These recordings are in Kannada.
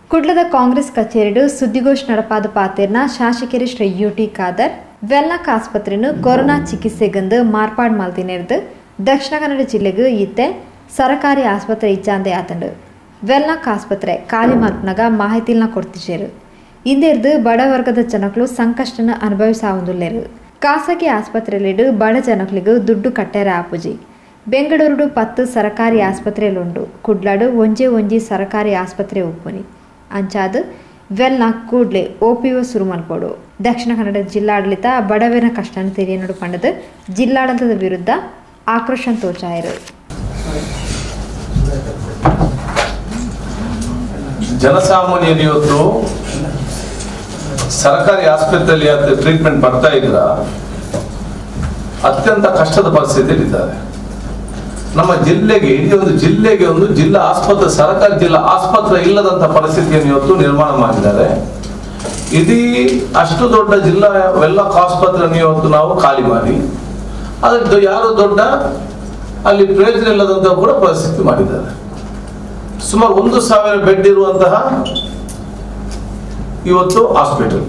ಕುಡ್ಲದ ಕಾಂಗ್ರೆಸ್ ಕಚೇರಿಡು ಸುದ್ದಿಗೋಷ್ಠಿ ನಡಪಾದ ಪಾತೆರ್ನ ಶಾಸಕರು ಶ್ರೀ ಯು ಟಿ ಖಾದರ್ ವೆಲ್ನಕ್ ಆಸ್ಪತ್ರೆನು ಕೊರೋನಾ ಚಿಕಿತ್ಸೆಗಂದು ಮಾರ್ಪಾಡು ಮಲ್ತಿನೆರ್ದು ದಕ್ಷಿಣ ಕನ್ನಡ ಜಿಲ್ಲೆಗೂ ಈತೆ ಸರಕಾರಿ ಆಸ್ಪತ್ರೆ ಇಚ್ಚಾಂದೆ ಆತಂಡು ವೆಲ್ನಕ್ ಆಸ್ಪತ್ರೆ ಖಾಲಿ ಮಲ್ಪನಾಗ ಮಾಹಿತಿಲ್ನ ಕೊಡ್ತಿದ್ದೇರು ಇಂದೇರ್ದು ಬಡ ವರ್ಗದ ಜನಗಳು ಸಂಕಷ್ಟನ ಅನುಭವಿಸಾವುದಿಲ್ಲೇರು ಖಾಸಗಿ ಆಸ್ಪತ್ರೆಲಿಡು ಬಡ ಜನಗಳಿಗೂ ದುಡ್ಡು ಕಟ್ಟೆರ ಆಪುಜಿ ಬೆಂಗಳೂರು ಪತ್ತು ಸರಕಾರಿ ಆಸ್ಪತ್ರೆಯಲ್ಲುಂಡು ಕುಡ್ಲಾಡು ಒಂಜೆ ಒಂಜಿ ಸರಕಾರಿ ಆಸ್ಪತ್ರೆ ಉಪ್ಪುನಿ ಅಂಚಾದ್ ವೆಲ್ನ ಕೂಡ್ಲೆ ಒಪಿಒ ಶುರು ಮಲ್ಪೋಡು ದಕ್ಷಿಣ ಕನ್ನಡ ಜಿಲ್ಲಾಡಳಿತ ಬಡವರ ಕಷ್ಟನ ತೆರೆಯನಡು ಪಂಡದು ಜಿಲ್ಲಾಡಳಿತದ ವಿರುದ್ಧ ಆಕ್ರೋಶ ತೋಚಾಯರು ಜನಸಾಮಾನ್ಯರು ಇವತ್ತು ಸರ್ಕಾರಿ ಆಸ್ಪತ್ರೆಯಲ್ಲಿ ಅದು ಟ್ರೀಟ್ಮೆಂಟ್ ಬರ್ತಾ ಇದ್ರ ಅತ್ಯಂತ ಕಷ್ಟದ ಪರಿಸ್ಥಿತಿಯಲ್ಲಿ ಇದ್ದಾರೆ ನಮ್ಮ ಜಿಲ್ಲೆಗೆ ಇಡೀ ಒಂದು ಜಿಲ್ಲೆಗೆ ಒಂದು ಜಿಲ್ಲಾ ಆಸ್ಪತ್ರೆ ಸರ್ಕಾರಿ ಜಿಲ್ಲಾ ಆಸ್ಪತ್ರೆ ಇಲ್ಲದಂತ ಪರಿಸ್ಥಿತಿಯನ್ನು ಇವತ್ತು ನಿರ್ಮಾಣ ಮಾಡಿದ್ದಾರೆ ಇಡೀ ಅಷ್ಟು ದೊಡ್ಡ ಜಿಲ್ಲಾ ಎಲ್ಲ ಆಸ್ಪತ್ರೆಯನ್ನು ಇವತ್ತು ನಾವು ಖಾಲಿ ಮಾಡಿ ಅದಕ್ಕೆ ಯಾರು ದೊಡ್ಡ ಅಲ್ಲಿ ಪ್ರಯೋಜನ ಇಲ್ಲದಂತ ಕೂಡ ಪರಿಸ್ಥಿತಿ ಮಾಡಿದ್ದಾರೆ ಸುಮಾರು ಒಂದು ಸಾವಿರ ಬೆಡ್ ಇರುವಂತಹ ಇವತ್ತು ಹಾಸ್ಪಿಟಲ್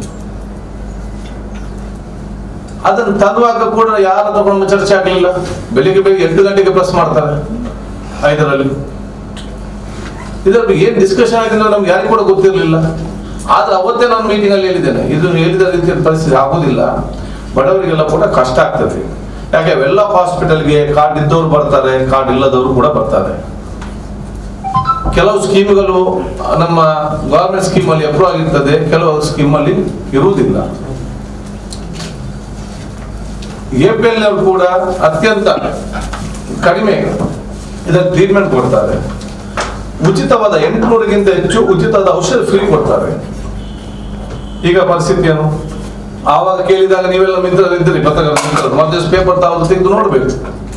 ಅದನ್ನು ತಂದುವಾಗ ಕೂಡ ಯಾರ ತಗೊಂಡು ಚರ್ಚೆ ಆಗಲಿಲ್ಲ ಬೆಳಿಗ್ಗೆ ಬೆಳಿಗ್ಗೆ ಎಂಟು ಗಂಟೆಗೆ ಪ್ರೆಸ್ ಮಾಡ್ತಾರೆ ಐದರಲ್ಲಿ ಇದರ ಬಗ್ಗೆ ಏನ್ ಡಿಸ್ಕಷನ್ ಆಗಿದೆ ನಮ್ಗೆ ಯಾರಿಗೂ ಕೂಡ ಗೊತ್ತಿರಲಿಲ್ಲ ಆದ್ರೆ ಅವತ್ತೇ ನಾನು ಮೀಟಿಂಗ್ ಅಲ್ಲಿ ಹೇಳಿದ್ದೇನೆ ಇದು ಹೇಳಿದ ರೀತಿಯ ಪರಿಸ್ಥಿತಿ ಆಗುದಿಲ್ಲ ಬಡವರಿಗೆಲ್ಲ ಕೂಡ ಕಷ್ಟ ಆಗ್ತದೆ ಯಾಕೆ ಎಲ್ಲ ಹಾಸ್ಪಿಟಲ್ಗೆ ಕಾರ್ಡ್ ಇದ್ದವ್ರು ಬರ್ತಾರೆ ಕಾರ್ಡ್ ಇಲ್ಲದವರು ಕೂಡ ಬರ್ತಾರೆ ಕೆಲವು ಸ್ಕೀಮ್ಗಳು ನಮ್ಮ ಗವರ್ಮೆಂಟ್ ಸ್ಕೀಮ್ ಅಲ್ಲಿ ಅಪ್ರೂವ್ ಆಗಿರ್ತದೆ ಕೆಲವು ಸ್ಕೀಮ್ ಅಲ್ಲಿ ಇರುವುದಿಲ್ಲ ಎಪಿಎಲ್ ನವರು ಕೂಡ ಅತ್ಯಂತ ಕಡಿಮೆ ಇದರ ಟ್ರೀಟ್ಮೆಂಟ್ ಕೊಡ್ತಾರೆ ಉಚಿತವಾದ ಎಂಟುನೂರಿಗಿಂತ ಹೆಚ್ಚು ಉಚಿತವಾದ ಔಷಧ ಫ್ರೀ ಕೊಡ್ತಾರೆ ಈಗ ಪರಿಸ್ಥಿತಿ ಏನು ಆವಾಗ ಕೇಳಿದಾಗ ನೀವೆಲ್ಲ ಮಿತ್ರರು ಇದ್ದೀರಿ ಪತ್ರಕರ್ತರ ಮಿತ್ರರು ಮೊದಲು ಪೇಪರ್ ತಾವು ತೆಗೆದು ನೋಡ್ಬೇಕು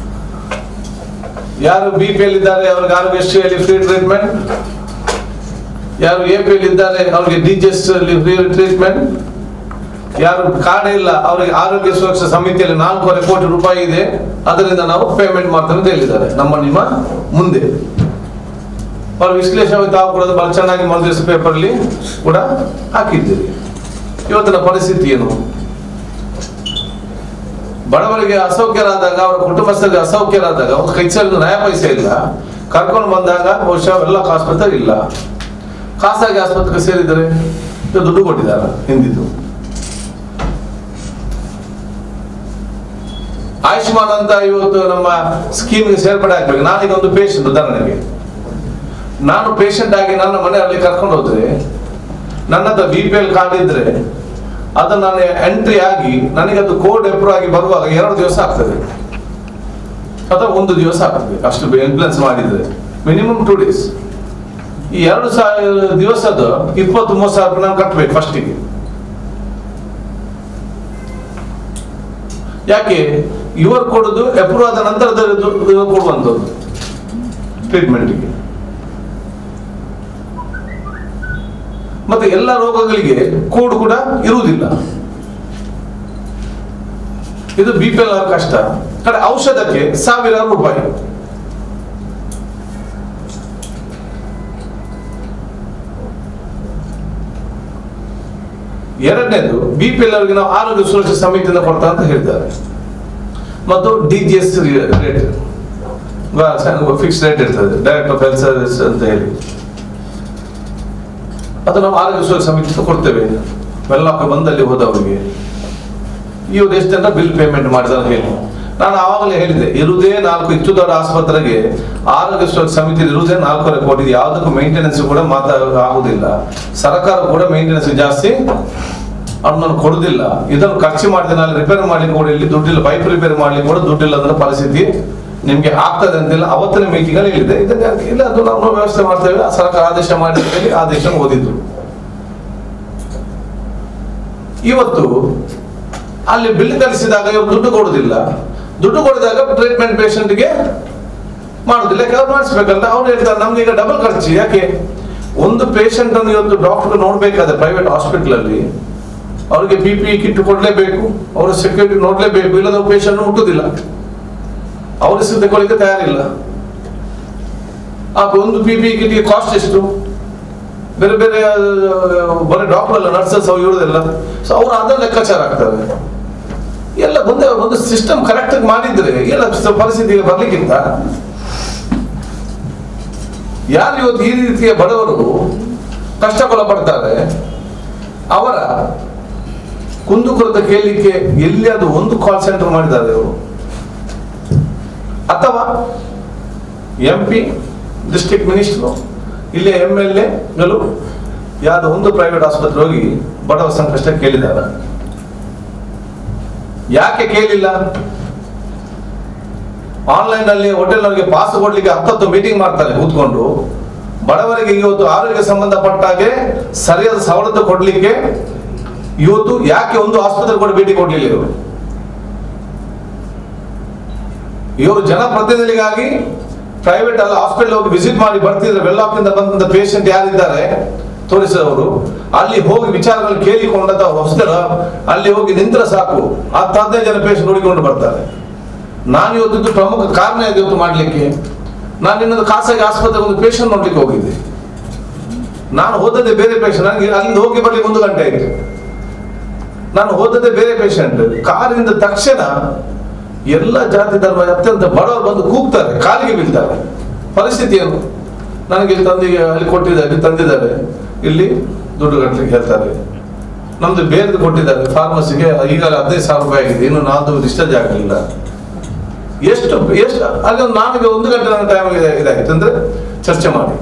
ಯಾರು ಬಿ ಪಿ ಎಲ್ ಇದ್ದಾರೆ ಅವ್ರಿಗೆ ಆರೋಗ್ಯಶ್ರೀಯಲ್ಲಿ ಫ್ರೀ ಟ್ರೀಟ್ಮೆಂಟ್ ಯಾರು ಎ ಪಿ ಎಲ್ ಇದ್ದಾರೆ ಅವ್ರಿಗೆ ಡಿ ಜಿ ಎಸ್ ಅಲ್ಲಿ ಫ್ರೀ ಟ್ರೀಟ್ಮೆಂಟ್ ಯಾರು ಕಾರ್ಡ್ ಇಲ್ಲ ಅವರಿಗೆ ಆರೋಗ್ಯ ಸುರಕ್ಷಾ ಸಮಿತಿಯಲ್ಲಿ ನಾಲ್ಕೂವರೆ ಕೋಟಿ ರೂಪಾಯಿ ಇದೆ ಅದರಿಂದ ನಾವು ಪೇಮೆಂಟ್ ಮಾಡ್ತೇವೆ ಅಂತ ಹೇಳಿದ್ದಾರೆ ನಮ್ಮ ನಿಮ್ಮ ಮುಂದೆ ಅವ್ರ ವಿಶ್ಲೇಷಣೆ ತಾವು ಕೂಡ ಬಹಳ ಚೆನ್ನಾಗಿ ಒಂದು ದಿವಸ ಪೇಪರ್ ಅಲ್ಲಿ ಕೂಡ ಹಾಕಿದ್ದೀರಿ ಇವತ್ತಿನ ಪರಿಸ್ಥಿತಿ ಏನು ಬಡವರಿಗೆ ಅಸೌಖ್ಯರಾದಾಗ ಅವರ ಕುಟುಂಬಸ್ಥರಿಗೆ ಅಸೌಖ್ಯರಾದಾಗ ಅವ್ರ ಕೈಸಲ್ಲಿ ನ್ಯಾಯ ಪೈಸೆ ಇಲ್ಲ ಕರ್ಕೊಂಡು ಬಂದಾಗ ಬಹುಶಃ ಎಲ್ಲ ಆಸ್ಪತ್ರೆ ಇಲ್ಲ ಖಾಸಗಿ ಆಸ್ಪತ್ರೆಗೆ ಸೇರಿದರೆ ಇದು ದುಡ್ಡು ಕೊಟ್ಟಿದ್ದಾರ ಹಿಂದಿದ್ದು ಆಯುಷ್ಮಾನ್ ಅಂತ ಇವತ್ತು ನಮ್ಮ ಸ್ಕೀಮ್ಗೆ ಸೇರ್ಪಡೆ ಆಗ್ಬೇಕು ನಾನೀಗ ಒಂದು ಪೇಷಂಟ್ ಉದಾಹರಣೆಗೆ ನಾನು ಪೇಷಂಟ್ ಆಗಿ ನನ್ನ ಮನೆಯಲ್ಲಿ ಕರ್ಕೊಂಡು ಹೋದ್ರೆ ನನ್ನ ಹತ್ರ ಬಿ ಪಿ ಎಲ್ ಕಾರ್ಡ್ ಇದ್ರೆ ಅದು ನಾನು ಎಂಟ್ರಿ ಆಗಿ ನನಗೆ ಅದು ಕೋಡ್ ಅಪ್ರೂವ್ ಆಗಿ ಬರುವಾಗ ಎರಡು ದಿವಸ ಆಗ್ತದೆ ಅಥವಾ ಒಂದು ದಿವಸ ಆಗ್ತದೆ ಅಷ್ಟು ಇನ್ಫ್ಲುಯೆನ್ಸ್ ಮಾಡಿದ್ರೆ ಮಿನಿಮಮ್ ಟೂ ಡೇಸ್ ಈ ಎರಡು ಸಾವಿರ ದಿವಸದ ಇಪ್ಪತ್ತು ಮೂವತ್ತು ಸಾವಿರ ರೂಪಾಯಿ ನಾನು ಕಟ್ಟಬೇಕು ಫಸ್ಟಿಗೆ ಯಾಕೆ ಇವರು ಕೊಡುದು ಅಪ್ರೂವ್ ಆದ ನಂತರದ ಇವರು ಕೊಡುವಂಥದ್ದು ಟ್ರೀಟ್ಮೆಂಟ್ಗೆ ಮತ್ತೆ ಎಲ್ಲ ರೋಗಗಳಿಗೆ ಕೋಡ್ ಕೂಡ ಇರುವುದಿಲ್ಲ ಇದು ಬಿ ಪಿ ಎಲ್ ಕಷ್ಟ ಕಡೆ ಔಷಧಕ್ಕೆ ಸಾವಿರಾರು ರೂಪಾಯಿ ಎರಡನೇದು ಬಿ ಪಿ ಎಲ್ ಅವರಿಗೆ ನಾವು ಆರೋಗ್ಯ ಸುರಕ್ಷಾ ಸಮಿತಿಯಿಂದ ಕೊಡ್ತಾ ಅಂತ ಹೇಳಿದ್ದಾರೆ ಮತ್ತು D G S rate fix rate ಇರ್ತದೆ ಡೈರೆಕ್ಟ್ ಆಫ್ ಹೆಲ್ತ್ ಸರ್ವಿಸ್ ಅಂತ ಹೇಳಿ ಅದು ನಾವು ಆರೋಗ್ಯ ಸುರಕ್ಷಾ ಸಮಿತಿ ಕೊಡ್ತೇವೆ ವೆಲ್ಲಕ್ಕೆ ಬಂದಲ್ಲಿ ಹೋದವರಿಗೆ ಇವರು ಎಷ್ಟು ಜನ ಬಿಲ್ ಪೇಮೆಂಟ್ ಮಾಡಿದಾರೆ ಹೇಳಿ ನಾನು ಆವಾಗಲೇ ಹೇಳಿದೆ ಇರುವುದೇ ನಾಲ್ಕು ಇಷ್ಟು ದೊಡ್ಡ ಆಸ್ಪತ್ರೆಗೆ ಆರೋಗ್ಯ ಸುರಕ್ಷಾ ಸಮಿತಿ ಇರುವುದೇ ನಾಲ್ಕೂವರೆ ಕೋಟಿ ಯಾವುದಕ್ಕೂ ಮೇಂಟೆನೆನ್ಸ್ ಕೂಡ ಮಾತಾ ಆಗುದಿಲ್ಲ ಸರ್ಕಾರ ಕೂಡ ಮೇಂಟೆನೆನ್ಸ್ ಜಾಸ್ತಿ ಅದನ್ನು ಕೊಡುದಿಲ್ಲ ಇದನ್ನು ಖರ್ಚು ಮಾಡಿದ್ರೆ ನಾನು ರಿಪೇರ್ ಮಾಡ್ಲಿಕ್ಕೆ ಕೂಡ ಇಲ್ಲಿ ದುಡ್ಡಿಲ್ಲ ಪೈಪ್ ರಿಪೇರ್ ಮಾಡ್ಲಿಕ್ಕೆ ಕೂಡ ದುಡ್ಡಿಲ್ಲ ಅಂದ್ರೆ ಪರಿಸ್ಥಿತಿ ನಿಮ್ಗೆ ಆಗ್ತದೆ ಅಂತಿಲ್ಲ ಅವತ್ತಿನ ಮೀಟಿಂಗ್ ಅಲ್ಲಿ ಹೇಳಿದೆ ಇದಕ್ಕೆ ಇಲ್ಲ ಅದು ನಾವು ವ್ಯವಸ್ಥೆ ಮಾಡ್ತೇವೆ ಆ ಸರ್ಕಾರ ಆದೇಶ ಮಾಡಿ ಅಂತ ಹೇಳಿ ಆದೇಶ ಓದಿದ್ರು ಇವತ್ತು ಅಲ್ಲಿ ಬಿಲ್ ಕಲಿಸಿದಾಗ ಇವರು ದುಡ್ಡು ಕೊಡುದಿಲ್ಲ ದುಡ್ಡು ಕೊಡಿದಾಗ ಟ್ರೀಟ್ಮೆಂಟ್ ಪೇಷಂಟ್ಗೆ ಮಾಡುದಿಲ್ಲ ಯಾಕೆ ಅವ್ರು ಮಾಡಿಸ್ಬೇಕಲ್ಲ ಅವ್ರು ಹೇಳ್ತಾರೆ ನಮ್ಗೆ ಈಗ ಡಬಲ್ ಖರ್ಚು ಯಾಕೆ ಒಂದು ಪೇಷಂಟ್ ಅನ್ನು ಇವತ್ತು ಡಾಕ್ಟರ್ ನೋಡ್ಬೇಕಾದ್ರೆ ಪ್ರೈವೇಟ್ ಹಾಸ್ಪಿಟಲ್ ಅಲ್ಲಿ ಅವ್ರಿಗೆ ಬಿ ಪಿ ಕಿಟ್ ಕೊಡ್ಲೇಬೇಕು ಅವರ ಸೆಕ್ಯೂರಿಟಿ ನೋಡ್ಲೇಬೇಕು ಇಲ್ಲದ ಪೇಷಂಟ್ ಹುಟ್ಟುದಿಲ್ಲ ಅವ್ರ ಹೆಸರು ತಗೊಳ್ಳಿಕ್ಕೆ ತಯಾರಿಲ್ಲ ಆ ಒಂದು ಪಿ ಪಿ ಕಿಟ್ಗೆ ಕಾಸ್ಟ್ ಎಷ್ಟು ಬೇರೆ ಬೇರೆ ಆ, ಬರೀ ಡಾಕ್ಟರ್ ಅಲ್ಲ ನರ್ಸಸ್ ಅವು ಇರೋದೆಲ್ಲ ಸೊ ಅವ್ರು ಅದನ್ನ ಲೆಕ್ಕಾಚಾರ ಆಗ್ತಾರೆ ಎಲ್ಲ ಮುಂದೆ ಒಂದು ಸಿಸ್ಟಮ್ ಕರೆಕ್ಟ್ ಆಗಿ ಮಾಡಿದ್ರೆ ಎಲ್ಲ ಸ- ಪರಿಸ್ಥಿತಿಗೆ ಬರ್ಲಿಕ್ಕಿಂತ ಯಾರು ಇವತ್ತು ಈ ರೀತಿಯ ಬಡವರು ಕಷ್ಟಕೊಳ ಪಡ್ತಾರೆ ಅವರ ಕುಂದುಕೊರತೆ ಕೇಳಲಿಕ್ಕೆ ಎಲ್ಲಿ ಅದು ಒಂದು ಕಾಲ್ ಸೆಂಟರ್ ಮಾಡಿದ್ದಾರೆ ಅವರು ಅಥವಾ ಎಂ ಪಿ ಡಿಸ್ಟ್ರಿಕ್ಟ್ ಮಿನಿಸ್ಟ್ರು ಇಲ್ಲೇ ಎಮ್ ಎಲ್ ಎಗಳು ಯಾವ್ದೋ ಒಂದು ಪ್ರೈವೇಟ್ ಆಸ್ಪತ್ರೆ ಹೋಗಿ ಬಡವ ಸಂಕಷ್ಟ ಕೇಳಿದ್ದಾರೆ ಯಾಕೆ ಕೇಳಿಲ್ಲ ಆನ್ಲೈನ್ ಅಲ್ಲಿ ಹೋಟೆಲ್ ಅವರಿಗೆ ಪಾಸ್ ಕೊಡ್ಲಿಕ್ಕೆ ಹತ್ತತ್ತು ಮೀಟಿಂಗ್ ಮಾಡ್ತಾರೆ ಕೂತ್ಕೊಂಡು ಬಡವರಿಗೆ ಇವತ್ತು ಆರೋಗ್ಯ ಸಂಬಂಧಪಟ್ಟ ಹಾಗೆ ಸರಿಯಾದ ಸವಲತ್ತು ಕೊಡ್ಲಿಕ್ಕೆ ಇವತ್ತು ಯಾಕೆ ಒಂದು ಆಸ್ಪತ್ರೆ ಕೂಡ ಭೇಟಿ ಕೊಡ್ಲಿಲ್ಲ ಇವರು ಇವರು ಜನಪ್ರತಿನಿಧಿಗಳಿಗಾಗಿ ಪ್ರೈವೇಟ್ ಅಲ್ಲ ಹಾಸ್ಪಿಟಲ್ ಹೋಗಿ ವಿಸಿಟ್ ಮಾಡಿ ಬರ್ತಿದ್ರೆ ವೆಲ್ಲಾಪಿಂದ ಬಂದಂತ ಪೇಷಂಟ್ ಯಾರಿದ್ದಾರೆ ತೋರಿಸಿದವರು ಅಲ್ಲಿ ಹೋಗಿ ವಿಚಾರಗಳು ಕೇಳಿಕೊಂಡಂತ ಹೊಸದರ ಅಲ್ಲಿ ಹೋಗಿ ನಿಂತರ ಸಾಕು ಹತ್ತು ಹದಿನೈದು ಜನ ಪೇಷಂಟ್ ನೋಡಿಕೊಂಡು ಬರ್ತಾರೆ ನಾನು ಇವತ್ತು ಪ್ರಮುಖ ಕಾರಣ ಇದೆ ಇವತ್ತು ಮಾಡ್ಲಿಕ್ಕೆ ನಾನು ಇನ್ನೊಂದು ಖಾಸಗಿ ಆಸ್ಪತ್ರೆಗೆ ಒಂದು ಪೇಷಂಟ್ ನೋಡ್ಲಿಕ್ಕೆ ಹೋಗಿದ್ದೆ ನಾನು ಹೋದದ್ದೇ ಬೇರೆ ಪೇಷಂಟ್ ನನಗೆ ಅಲ್ಲಿಂದ ಹೋಗಿ ಬರ್ಲಿಕ್ಕೆ ಒಂದು ಗಂಟೆ ಆಯ್ತು ನಾನು ಹೋದದ್ದೇ ಬೇರೆ ಪೇಷಂಟ್ ಕಾರಿಂದ ತಕ್ಷಣ ಎಲ್ಲ ಜಾತಿ ಧರ್ಮ ಅತ್ಯಂತ ಬಡವರು ಬಂದು ಕೂಗ್ತಾರೆ ಕಾಲಿಗೆ ಬೀಳ್ತಾರೆ ಪರಿಸ್ಥಿತಿ ಏನು ನನಗೆ ಇಲ್ಲಿ ತಂದಿಗೆ ಅಲ್ಲಿ ಕೊಟ್ಟಿದ್ದಾರೆ ಇಲ್ಲಿ ತಂದಿದ್ದಾರೆ ಇಲ್ಲಿ ದುಡ್ಡು ಕಟ್ಟಲಿಕ್ಕೆ ಹೇಳ್ತಾರೆ ನಮ್ದು ಬೇರೆದು ಕೊಟ್ಟಿದ್ದಾರೆ ಫಾರ್ಮಸಿಗೆ ಈಗಾಗಲೇ ಹದಿನೈದು ಸಾವಿರ ರೂಪಾಯಿ ಆಗಿದೆ ಇನ್ನು ನಾಲ್ಕು ಡಿಸ್ಚಾರ್ಜ್ ಆಗಲಿಲ್ಲ ಎಷ್ಟು ಎಷ್ಟು ಅಲ್ಲಿ ಒಂದು ನಾಲ್ಕು ಒಂದು ಗಂಟೆ ನನ್ನ ಟೈಮ್ ಇದಾಯ್ತು ಅಂದ್ರೆ ಚರ್ಚೆ ಮಾಡಿ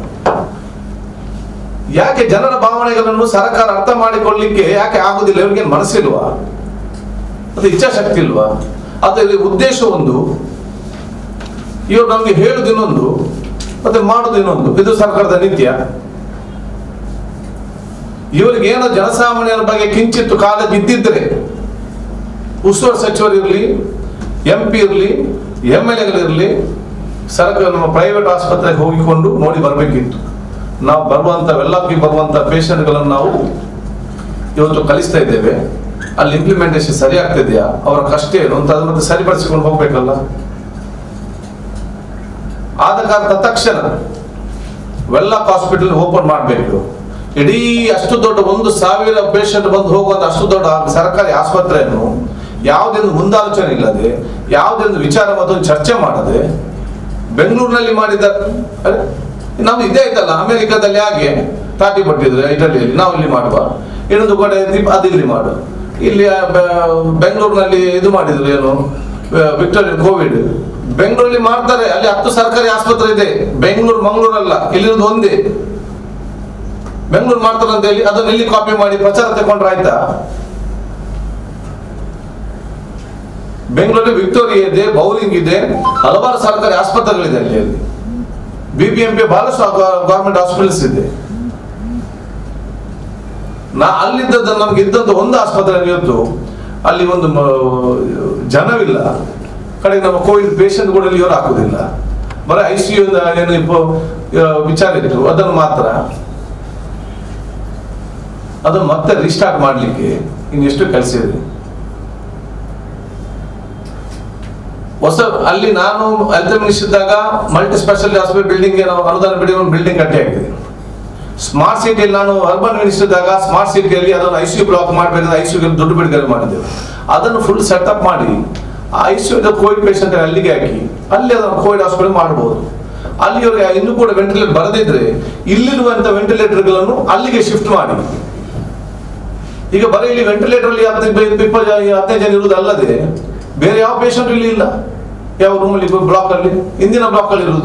ಯಾಕೆ ಜನರ ಭಾವನೆಗಳನ್ನು ಸರ್ಕಾರ ಅರ್ಥ ಮಾಡಿಕೊಳ್ಳಿಕ್ಕೆ ಯಾಕೆ ಆಗುದಿಲ್ಲ ಇವ್ರಿಗೆ ಮನಸ್ಸಿಲ್ವಾ ಅದು ಇಚ್ಛಾಶಕ್ತಿ ಇಲ್ವಾ ಅದರ ಉದ್ದೇಶ ಒಂದು ಇವರು ನಮ್ಗೆ ಹೇಳುದು ಇನ್ನೊಂದು ಮತ್ತೆ ಮಾಡುದು ಇನ್ನೊಂದು ಇದು ಸರ್ಕಾರದ ನಿತ್ಯ ಇವರಿಗೆ ಏನೋ ಜನಸಾಮಾನ್ಯರ ಬಗ್ಗೆ ಕಿಂಚಿತ್ತು ಕಾಳಜಿ ಇದ್ದಿದ್ರೆ ಉಸ್ತುವಾರಿ ಸಚಿವರು ಇರಲಿ ಎಂ ಪಿ ಇರಲಿ ಎಮ್ ಎಲ್ ಎಗಳಿರಲಿ ಸರ್ಕಾರ ನಮ್ಮ ಪ್ರೈವೇಟ್ ಆಸ್ಪತ್ರೆಗೆ ಹೋಗಿಕೊಂಡು ನೋಡಿ ಬರಬೇಕಿತ್ತು ನಾವು ಬರುವಂತ ವೆಲ್ಲಕ್ಕೆ ಬರುವಂತ ಪೇಷಂಟ್ಗಳನ್ನು ನಾವು ಇವತ್ತು ಕಲಿಸ್ತಾ ಇದ್ದೇವೆ ಅಲ್ಲಿ ಇಂಪ್ಲಿಮೆಂಟೇಷನ್ ಸರಿ ಆಗ್ತಿದೆಯಾ ಅವರ ಕಷ್ಟ ಏನು ಅಂತ ಅದನ್ನ ಮತ್ತೆ ಸರಿಪಡಿಸಿಕೊಂಡು ಹೋಗ್ಬೇಕಲ್ಲ ಆದ ಕಾರಣ ತಕ್ಷಣ ವೆಲ್ಲಕ್ ಹಾಸ್ಪಿಟಲ್ ಓಪನ್ ಮಾಡಬೇಕು ಇಡೀ ಅಷ್ಟು ದೊಡ್ಡ ಒಂದು ಸಾವಿರ ಪೇಷಂಟ್ ಬಂದು ಹೋಗುವಂತ ಅಷ್ಟು ದೊಡ್ಡ ಸರ್ಕಾರಿ ಆಸ್ಪತ್ರೆಯನ್ನು ಯಾವುದೊಂದು ಮುಂದಾಲೋಚನೆ ಇಲ್ಲದೆ ಯಾವುದೊಂದು ವಿಚಾರ ಮತ್ತು ಚರ್ಚೆ ಮಾಡದೆ ಬೆಂಗಳೂರಿನಲ್ಲಿ ಮಾಡಿದ ಅರೆ, ನಾವು ಇದೇ ಆಯ್ತಲ್ಲ ಅಮೆರಿಕದಲ್ಲಿ ಹಾಗೆ ತಾಟಿ ಪಟ್ಟಿದ್ರೆ ಇಟಲಿಯಲ್ಲಿ ನಾವು ಇಲ್ಲಿ ಮಾಡುವ ಇನ್ನೊಂದು ಕಡೆ ದೀಪ ಅದು ಇಲ್ಲಿ ಮಾಡು ಇಲ್ಲಿ ಆ, ಬೆ- ಬೆಂಗಳೂರಿನಲ್ಲಿ ಇದು ಮಾಡಿದ್ರು ಏನು ವಿಕ್ಟೋರಿಯಾ ಕೋವಿಡ್ ಬೆಂಗಳೂರಲ್ಲಿ ಮಾಡ್ತಾರೆ ಅಲ್ಲಿ ಹತ್ತು ಸರ್ಕಾರಿ ಆಸ್ಪತ್ರೆ ಇದೆ ಬೆಂಗಳೂರು ಮಂಗಳೂರಲ್ಲ ಇಲ್ಲಿರೋದು ಒಂದೇ ಬೆಂಗಳೂರು ಮಾಡ್ತಾರೆ ಅಂತ ಹೇಳಿ ಅದನ್ನ ಇಲ್ಲಿ ಕಾಪಿ ಮಾಡಿ ಪ್ರಚಾರ ತಗೊಂಡ್ರೆ ಆಯ್ತಾ ಬೆಂಗಳೂರಲ್ಲಿ ವಿಕ್ಟೋರಿಯಾ ಇದೆ ಬೌಲಿಂಗ್ ಇದೆ ಹಲವಾರು ಸರ್ಕಾರಿ ಆಸ್ಪತ್ರೆಗಳಿದೆ ಅಲ್ಲಿ ಅಲ್ಲಿ ಬಿಬಿಎಂಪಿ ಬಹಳಷ್ಟು ಗವರ್ಮೆಂಟ್ ಹಾಸ್ಪಿಟಲ್ಸ್ ಇದೆ ನಾ ಅಲ್ಲಿದ್ದದ ನಮ್ಗೆ ಇದ್ದಂತ ಒಂದು ಆಸ್ಪತ್ರೆ ಇವತ್ತು ಅಲ್ಲಿ ಒಂದು ಮ- ಜನವಿಲ್ಲ ಕಡೆಗೆ ನಮ್ಮ ಕೋವಿಡ್ ಪೇಷಂಟ್ ಕೂಡ ಇಲ್ಲಿ ಇವರು ಹಾಕುದಿಲ್ಲ ಬರೀ ಐ ಸಿ ಯು ಏನು ಇಪ್ಪ ಆ, ವಿಚಾರ ಇತ್ತು ಅದನ್ನು ಮಾತ್ರ ಅದನ್ನು ಮತ್ತೆ ರಿಸ್ಟಾರ್ಟ್ ಮಾಡಲಿಕ್ಕೆ ಇನ್ನೆಷ್ಟು ಕೆಲಸ ಇದೆ ಹೊಸ ಅಲ್ಲಿ ನಾನು ಹೆಲ್ತ್ ಮಿನಿಸ್ಟರ್ ಇದ್ದಾಗ ಮಲ್ಟಿ ಸ್ಪೆಷಾಲಿಟಿ ಹಾಸ್ಪಿಟಲ್ ಬಿಲ್ಡಿಂಗ್ ನಾವು ಅನುದಾನ ಬಿಡಿ ಒಂದು ಬಿಲ್ಡಿಂಗ್ ಕಟ್ಟಿ ಆಗಿದೆ ಸ್ಮಾರ್ಟ್ ಸಿಟಿಯಲ್ಲಿ ನಾನು ಅರ್ಬನ್ ಮಿನಿಸ್ಟರ್ ಇದ್ದಾಗ ಸ್ಮಾರ್ಟ್ ಸಿಟಿಯಲ್ಲಿ ಅದನ್ನು ಐ ಸಿ ಯು ಬ್ಲಾಕ್ ಮಾಡಬೇಕಾದ್ರೆ ಐ ಸಿ ಯು ದುಡ್ಡು ಬಿಡುಗಡೆ ಮಾಡಿದ್ದೇವೆ ಅದನ್ನು ಫುಲ್ ಸೆಟಪ್ ಮಾಡಿ ಆ I C U covid patient ಅಲ್ಲಿಗೆ ಹಾಕಿ ಅಲ್ಲಿ ಅದನ್ನು ಕೋವಿಡ್ ಹಾಸ್ಪಿಟಲ್ ಮಾಡಬಹುದು ಅಲ್ಲಿವರೆಗೆ ಇನ್ನೂ ಕೂಡ ವೆಂಟಿಲೇಟರ್ ಬರದಿದ್ರೆ ಇಲ್ಲಿರುವಂತ ವೆಂಟಿಲೇಟರ್ಗಳನ್ನು ಅಲ್ಲಿಗೆ ಶಿಫ್ಟ್ ಮಾಡಿ ಈಗ ಬರೀ ಇಲ್ಲಿ ವೆಂಟಿಲೇಟರ್ ಅಲ್ಲಿ ಹದಿನೈದು ಇಪ್ಪತ್ತು ಜನ ಹದಿನೈದು ಜನ ಇರುವುದು ಅಲ್ಲದೆ ಬೇರೆ ಯಾವ ಪೇಷಂಟ್ ಇಲ್ಲಿ ಇಲ್ಲ ಯಾವ ರೂಮಲ್ಲಿ ಬ್ಲಾಕ್ ಅಲ್ಲಿ ಇಂದಿನ ಬ್ಲಾಕ್ ಅಲ್ಲಿ ಇರುವುದು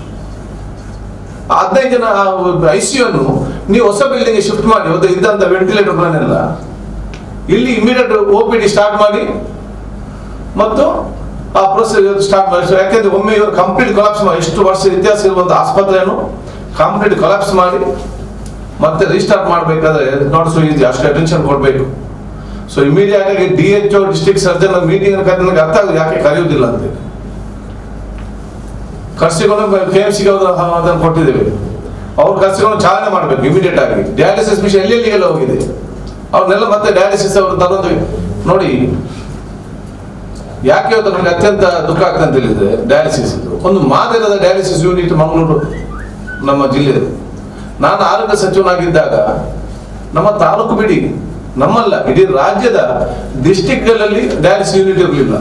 ಆ ಹದಿನೈದು ಜನ ಐ ಸಿ ಅನ್ನು ನೀವು ಹೊಸ ಬಿಲ್ಡಿಂಗ್ ಶಿಫ್ಟ್ ಮಾಡಿ ಒಂದು ಇದ್ದಂತ ವೆಂಟಿಲೇಟರ್ಗಳನ್ನೆಲ್ಲ ಇಲ್ಲಿ immediate O P D start ಮಾಡಿ ಮತ್ತು ಆ ಪ್ರೊಸೀಜರ್ ಸ್ಟಾರ್ಟ್ ಮಾಡಿ ಯಾಕೆಂದ್ರೆ ಒಮ್ಮೆ ಇವರು ಕಂಪ್ಲೀಟ್ ಕೊಲಾಪ್ಸ್ ಮಾಡಿ ಎಷ್ಟು ವರ್ಷ ಇತಿಹಾಸ ಇರುವಂತ ಆಸ್ಪತ್ರೆಯನ್ನು ಕಂಪ್ಲೀಟ್ ಕೊಲಾಪ್ಸ್ ಮಾಡಿ ಮತ್ತೆ ರೀಸ್ಟಾರ್ಟ್ ಮಾಡಬೇಕಾದ್ರೆ ನಾಟ್ ಸೊ ಈಸಿ ಅಷ್ಟು ಅಟೆನ್ಷನ್ ಕೊಡಬೇಕು ಸೊ ಇಮಿಡಿಯೇಟ್ ಆಗಿ D H O district surgeon meeting ಕರೆದು ನನಗೆ ಅರ್ಥ ಆಗುದು ಯಾಕೆ ಕರೆಯುವುದಿಲ್ಲ ಅಂತ ಕರ್ಸಿಕೊಂಡು ಕೆ ಎಫ್ ಸಿಗೆ ಅದನ್ನು ಕೊಟ್ಟಿದ್ದೇವೆ ಅವ್ರು ಕರ್ಸಿಕೊಂಡು ಚಾಲನೆ ಮಾಡಬೇಕು ಇಮಿಡಿಯೇಟ್ ಆಗಿ ಡಯಾಲಿಸಿಸ್ ಮಿಷನ್ ಎಲ್ಲೆಲ್ಲಿ ಎಲ್ಲ ಹೋಗಿದೆ ಅವ್ರನ್ನೆಲ್ಲ ಮತ್ತೆ ಡಯಾಲಿಸಿಸ್ ಅವರು ತರೋದು ನೋಡಿ ಯಾಕೆ ಇವತ್ತು ನಮಗೆ ಅತ್ಯಂತ ದುಃಖ ಆಗ್ತದೆ ಅಂತ ಹೇಳಿದ್ರೆ ಡಯಾಲಿಸಿಸ್ ಇದು ಒಂದು ಮಾದರಿಯಾದ ಡಯಾಲಿಸಿಸ್ ಯೂನಿಟ್ ಮಂಗಳೂರು ನಮ್ಮ ಜಿಲ್ಲೆ ನಾನು ಆರೋಗ್ಯ ಸಚಿವನಾಗಿದ್ದಾಗ ನಮ್ಮ ತಾಲೂಕು ಬಿಡಿ ನಮ್ಮಲ್ಲ ಇಡೀ ರಾಜ್ಯದ ಡಿಸ್ಟಿಕ್ಗಳಲ್ಲಿ ಡಯಾಲಿಸಿಸ್ ಯೂನಿಟ್ ಇರಲಿಲ್ಲ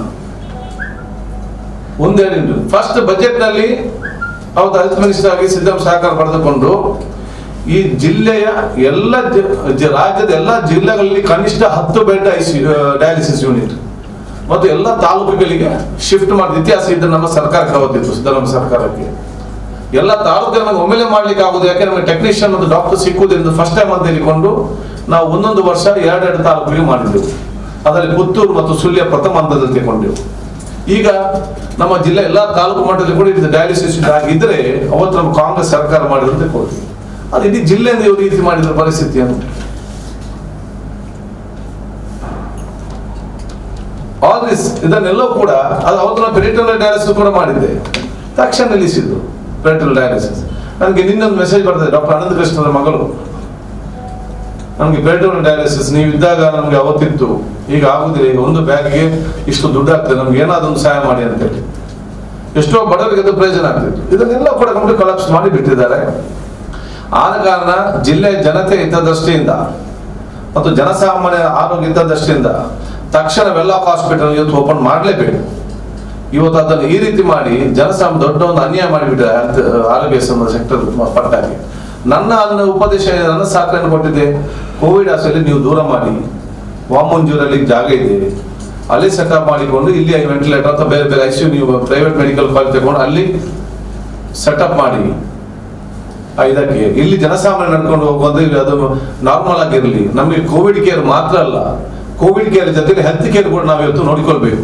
ಒಂದೆರಡು ಫಸ್ಟ್ ಬಜೆಟ್ ನಲ್ಲಿ ಅವತ್ತು ಹೆಲ್ತ್ ಮಿನಿಸ್ಟರ್ ಆಗಿ ಸಿದ್ದಂ ಸಹಕಾರ ಪಡೆದುಕೊಂಡು ಈ ಜಿಲ್ಲೆಯ ಎಲ್ಲ ಜ- ಜ- ರಾಜ್ಯದ ಎಲ್ಲ ಜಿಲ್ಲೆಗಳಲ್ಲಿ ಕನಿಷ್ಠ ಹತ್ತು ಬೆಡ್ ಐಸಿ ಡಯಾಲಿಸಿಸ್ ಯೂನಿಟ್ ಮತ್ತು ಎಲ್ಲ ತಾಲೂಕುಗಳಿಗೆ ಶಿಫ್ಟ್ ಮಾಡಿದ ಇತಿಹಾಸ ಇದ್ದ ನಮ್ಮ ಸರ್ಕಾರಕ್ಕೆ ಅವತ್ತಿತ್ತು ಸಿದ್ದರಾಮಯ್ಯ ಸರ್ಕಾರಕ್ಕೆ ಎಲ್ಲ ತಾಲೂಕನ್ನು ನಮಗೆ ಒಮ್ಮೆಲೆ ಮಾಡ್ಲಿಕ್ಕೆ ಆಗುದು ಯಾಕೆ ನಮಗೆ ಟೆಕ್ನಿಷಿಯನ್ ಮತ್ತು ಡಾಕ್ಟರ್ ಸಿಕ್ಕುವುದೆಂದು ಫಸ್ಟ್ ಟೈಮ್ ಅಂತ ಹೇಳಿಕೊಂಡು ನಾವು ಒಂದೊಂದು ವರ್ಷ ಎರಡೆರಡು ತಾಲೂಕಿಗೆ ಮಾಡಿದ್ದೆವು ಅದರಲ್ಲಿ ಪುತ್ತೂರು ಮತ್ತು ಸುಳ್ಯ ಪ್ರಥಮ ಹಂತದಲ್ಲಿ ತಗೊಂಡೆವು ಈಗ ನಮ್ಮ ಜಿಲ್ಲೆ ಎಲ್ಲ ತಾಲೂಕು ಮಟ್ಟದಲ್ಲಿ ಕೂಡ ಇದು ಡಯಾಲಿಸಿಸ್ ಆಗಿದ್ರೆ ಅವತ್ತು ನಮ್ಮ ಕಾಂಗ್ರೆಸ್ ಸರ್ಕಾರ ಮಾಡಿದ್ರು ತಗೊಳ್ತೀವಿ ಅದು ಇಡೀ ಜಿಲ್ಲೆಯಿಂದ ಇವರು ರೀತಿ ಮಾಡಿದ ಪರಿಸ್ಥಿತಿಯನ್ನು ಆಲ್ ದಿಸ್ ಇದನ್ನೆಲ್ಲವೂ ಕೂಡ ಅದು ಅವತ್ತು ನಾವು ಪೆರಿಟಲ್ ಡಯಾಲಿಸಿಸ್ ಕೂಡ ಮಾಡಿದ್ದೆ ತಕ್ಷಣ ನಿಲ್ಲಿಸಿದ್ದು ಪೆರಿಟಲ್ ಡಯಾಲಿಸಿಸ್ ನನಗೆ ನಿನ್ನೊಂದು ಮೆಸೇಜ್ ಬರ್ತದೆ ಡಾಕ್ಟರ್ ಅನಂತ ಕೃಷ್ಣರ ಮಗಳು ನಮಗೆ ಪೆರಿಟಲ್ ಡಯಾಲಿಸಿಸ್ ನೀವು ಇದ್ದಾಗ ನಮಗೆ ಅವತ್ತಿತ್ತು ಈಗ ಆಗುದಿಲ್ಲ ಈಗ ಒಂದು ಬ್ಯಾಗ್ಗೆ ಇಷ್ಟು ದುಡ್ಡು ಆಗ್ತದೆ ನಮ್ಗೆ ಏನಾದ್ರು ಒಂದು ಸಹಾಯ ಮಾಡಿ ಅಂತ ಹೇಳಿ ಎಷ್ಟೋ ಬಡವರಿಗೆ ಅದು ಪ್ರಯೋಜನ ಆಗ್ತಿತ್ತು ಇದನ್ನೆಲ್ಲ ಕೂಡ ಕಂಪ್ಲೀಟ್ ಕೊಲಾಪ್ಸ್ ಮಾಡಿ ಬಿಟ್ಟಿದ್ದಾರೆ ಆದ ಕಾರಣ ಜಿಲ್ಲೆಯ ಜನತೆ ಹಿತದೃಷ್ಟಿಯಿಂದ ಮತ್ತು ಜನಸಾಮಾನ್ಯರ ಆರೋಗ್ಯ ಹಿತದೃಷ್ಟಿಯಿಂದ ತಕ್ಷಣ ವೆಲ್ಲಾಕ್ ಹಾಸ್ಪಿಟಲ್ ಇವತ್ತು ಓಪನ್ ಮಾಡಲೇಬೇಕು ಇವತ್ತು ಅದನ್ನು ಈ ರೀತಿ ಮಾಡಿ ಜನಸಾಮ ದೊಡ್ಡ ಒಂದು ಅನ್ಯಾಯ ಮಾಡಿಬಿಟ್ಟಿದೆ ಹೆಲ್ತ್ ಆರೋಗ್ಯ ಸಂಬಂಧ ಸೆಕ್ಟರ್ ಪಟ್ಟಾಗಿ ನನ್ನ ಅದನ್ನ ಉಪದೇಶ ನನ್ನ ಸಹಕಾರವನ್ನು ಕೊಟ್ಟಿದ್ದೆ ಕೋವಿಡ್ ಆಸ್ಪತ್ರೆ ನೀವು ದೂರ ಮಾಡಿ ವಾಮಂಜೂರಲ್ಲಿ ಜಾಗ ಇದೆ ಅಲ್ಲಿ ಸೆಟಪ್ ಮಾಡಿಕೊಂಡು ಇಲ್ಲಿ ವೆಂಟಿಲೇಟರ್ ಅಥವಾ ಬೇರೆ ಬೇರೆ ಐಸಿಯು ನೀವು ಪ್ರೈವೇಟ್ ಮೆಡಿಕಲ್ ಕಾಲೇಜ್ ತಗೊಂಡು ಅಲ್ಲಿ ಸೆಟಪ್ ಮಾಡಿ ಆ ಇದಕ್ಕೆ ಇಲ್ಲಿ ಜನಸಾಮಾನ್ಯ ನಡ್ಕೊಂಡು ಹೋಗುವಂದ್ರೆ ಇಲ್ಲಿ ಅದು ನಾರ್ಮಲ್ ಆಗಿರಲಿ ನಮಗೆ ಕೋವಿಡ್ ಕೇರ್ ಮಾತ್ರ ಅಲ್ಲ ಕೋವಿಡ್ ಕೇರ್ ಜೊತೆಗೆ ಹೆಲ್ತ್ ಕೇರ್ ಕೂಡ ನಾವು ಇವತ್ತು ನೋಡಿಕೊಳ್ಬೇಕು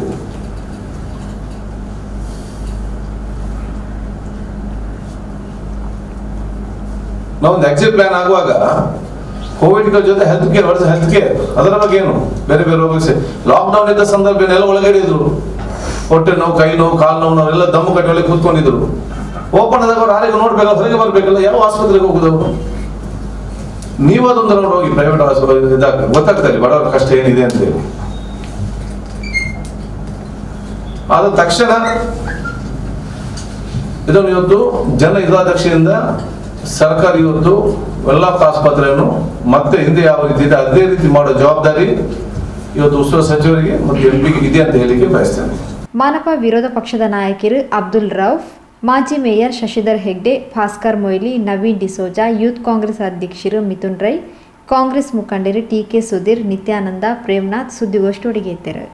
ನಾವೊಂದು ಎಕ್ಸಿಟ್ ಪ್ಲಾನ್ ಆಗುವಾಗ ಕೋವಿಡ್ ಜೊತೆ health care versus health care ಅದರ ಬಗ್ಗೆ ಏನು ಬೇರೆ ಬೇರೆ ರೋಗ ಲಾಕ್ಡೌನ್ ಇದ್ದ ಸಂದರ್ಭ ಎಲ್ಲ ಒಳಗಡೆ ಇದ್ರು ಹೊಟ್ಟೆ ನೋವು ಕೈ ನೋವು ಕಾಲು ನೋವು ನಾವೆಲ್ಲ ದಮ್ಮು ಕಟ್ಟಿ ಒಳಗೆ ಕೂತ್ಕೊಂಡಿದ್ರು ಓಪನ್ ಆದಾಗ ಅವ್ರು ಆರೋಗ್ಯ ನೋಡ್ಬೇಕಲ್ಲ ಹೊರಗೆ ಬರ್ಬೇಕಲ್ಲ ಯಾವ ಆಸ್ಪತ್ರೆಗೆ ಹೋಗುದು ಅವರು ನೀವು ಅದೊಂದು ರೌಂಡ್ ಹೋಗಿ ಪ್ರೈವೇಟ್ ಆಸ್ಪತ್ರೆ ಇದಾಗ ಗೊತ್ತಾಗ್ತದೆ ಬಡವರ ಕಷ್ಟ ಏನಿದೆ ಅಂತ ಹೇಳಿ ಆದ ತಕ್ಷಣ ಇದನ್ನು ಇವತ್ತು ಜನ ಹಿತಾದಕ್ಷಿಯಿಂದ ಸರ್ಕಾರ ಇವತ್ತು ವೆಲ್ಲಾಕ್ ಆಸ್ಪತ್ರೆಯನ್ನು ಮತ್ತೆ ಹಿಂದೆ ಯಾವ ರೀತಿ ಇದೆ ಅದೇ ರೀತಿ ಮಾಡೋ ಜವಾಬ್ದಾರಿ ಇವತ್ತು ಉಸ್ತುವಾರಿ ಸಚಿವರಿಗೆ ಮತ್ತು ಎಂ ಪಿಗೆ ಇದೆ ಅಂತ ಹೇಳಿಕೆ ಬಯಸ್ತೇನೆ ಮಾನಪ ವಿರೋಧ ಪಕ್ಷದ ನಾಯಕರು ಅಬ್ದುಲ್ ರೌಫ್ ಮಾಜಿ ಮೇಯರ್ ಶಶಿಧರ್ ಹೆಗ್ಡೆ ಭಾಸ್ಕರ್ ಮೊಯ್ಲಿ ನವೀನ್ ಡಿಸೋಜಾ ಯೂತ್ ಕಾಂಗ್ರೆಸ್ ಅಧ್ಯಕ್ಷರು ಮಿಥುನ್ ರೈ ಕಾಂಗ್ರೆಸ್ ಮುಖಂಡರು ಟಿ ಕೆ ಸುಧೀರ್ ನಿತ್ಯಾನಂದ ಪ್ರೇಮ್ನಾಥ್ ಸುದ್ದಿಗೋಷ್ಠಿ ಒಳಗೆ ಇದ್ದರು